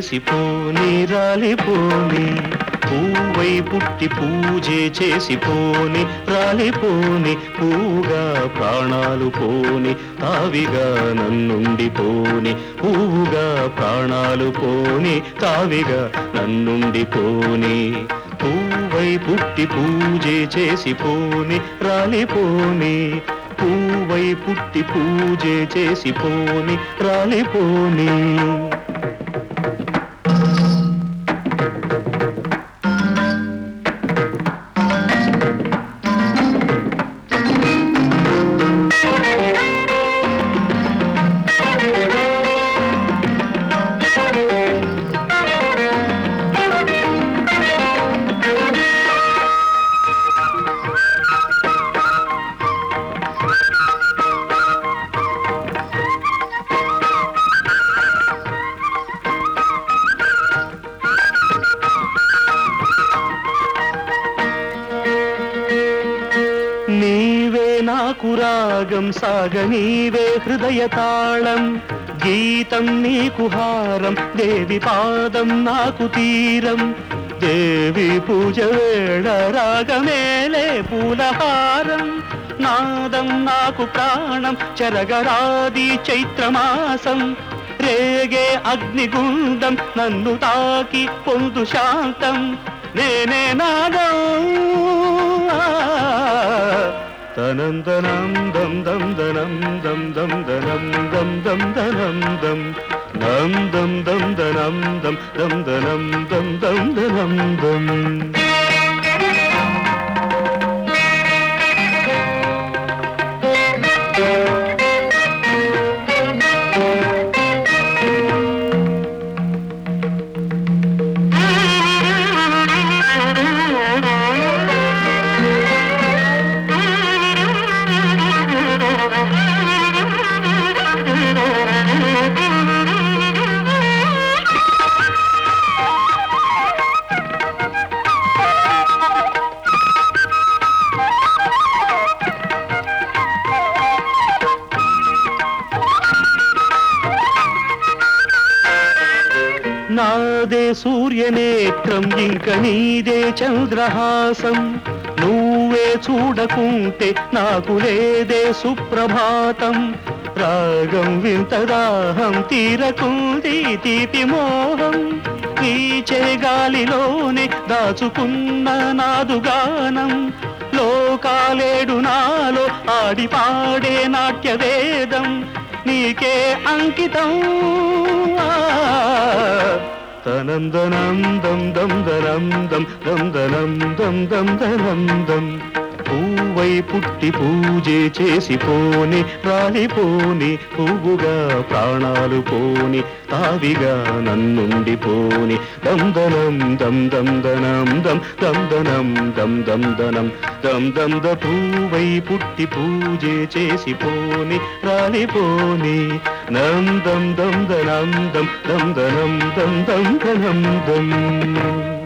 చేసిపోని రాలిపోని పూవై పుట్టి పూజే చేసిపోని రాలిపోని పూగా ప్రాణాలు పోని తావిగా నన్నుండి పోని పూవుగా ప్రాణాలు పోని తావిగా నన్నుండి పోని పూవై పుట్టి పూజే చేసిపోని రాలిపోని పూవై పుట్టి పూజే చేసిపోని రాలిపోని నీవే నాకు రాగం సాగ నీవే హృదయ తాళం గీతం నీకు హారం దేవి పాదం నాకు తీరం దేవి పూజ వేళ రాగమేలే పూలహారం నాదం నాకు ప్రాణం చెరగరాది చైత్రమాసం రేగే అగ్నిగుండం నన్ను తాకి పొందు శాంతం నేనే నాదం తనందనం దం దం దనం దం దం దనం దం దం దనం దం దం దం దం దనం దం దం దనం దం దం దనం దం నాదే సూర్యనేత్రం ఇంక నీదే చంద్రహాసం నువ్వే చూడకుంటే నాకు లేదే సుప్రభాతం రాగం వింతదాహం తీరకుంది తీపి మోహం నీచే గాలిలోనే దాచుకున్న నాదుగానం లోకాలేడు నాలో ఆడి పాడే నాట్య వేదం నీకే అంకితం తనందనం దం దం దనం దం దం దనం దం దం దనం దం పూవై పుట్టి పూజే చేసిపోని రాలిపోని పువ్వుగా ప్రాణాలు పోని తావిగా నన్నుండి పోని దందనం దం దం దనం దం దం దనం దం దం దనం దం దం ద పూవై పుట్టి పూజే చేసిపోని రాలిపోని నం దం దం దనం దం దం దనం దం దం దనం దం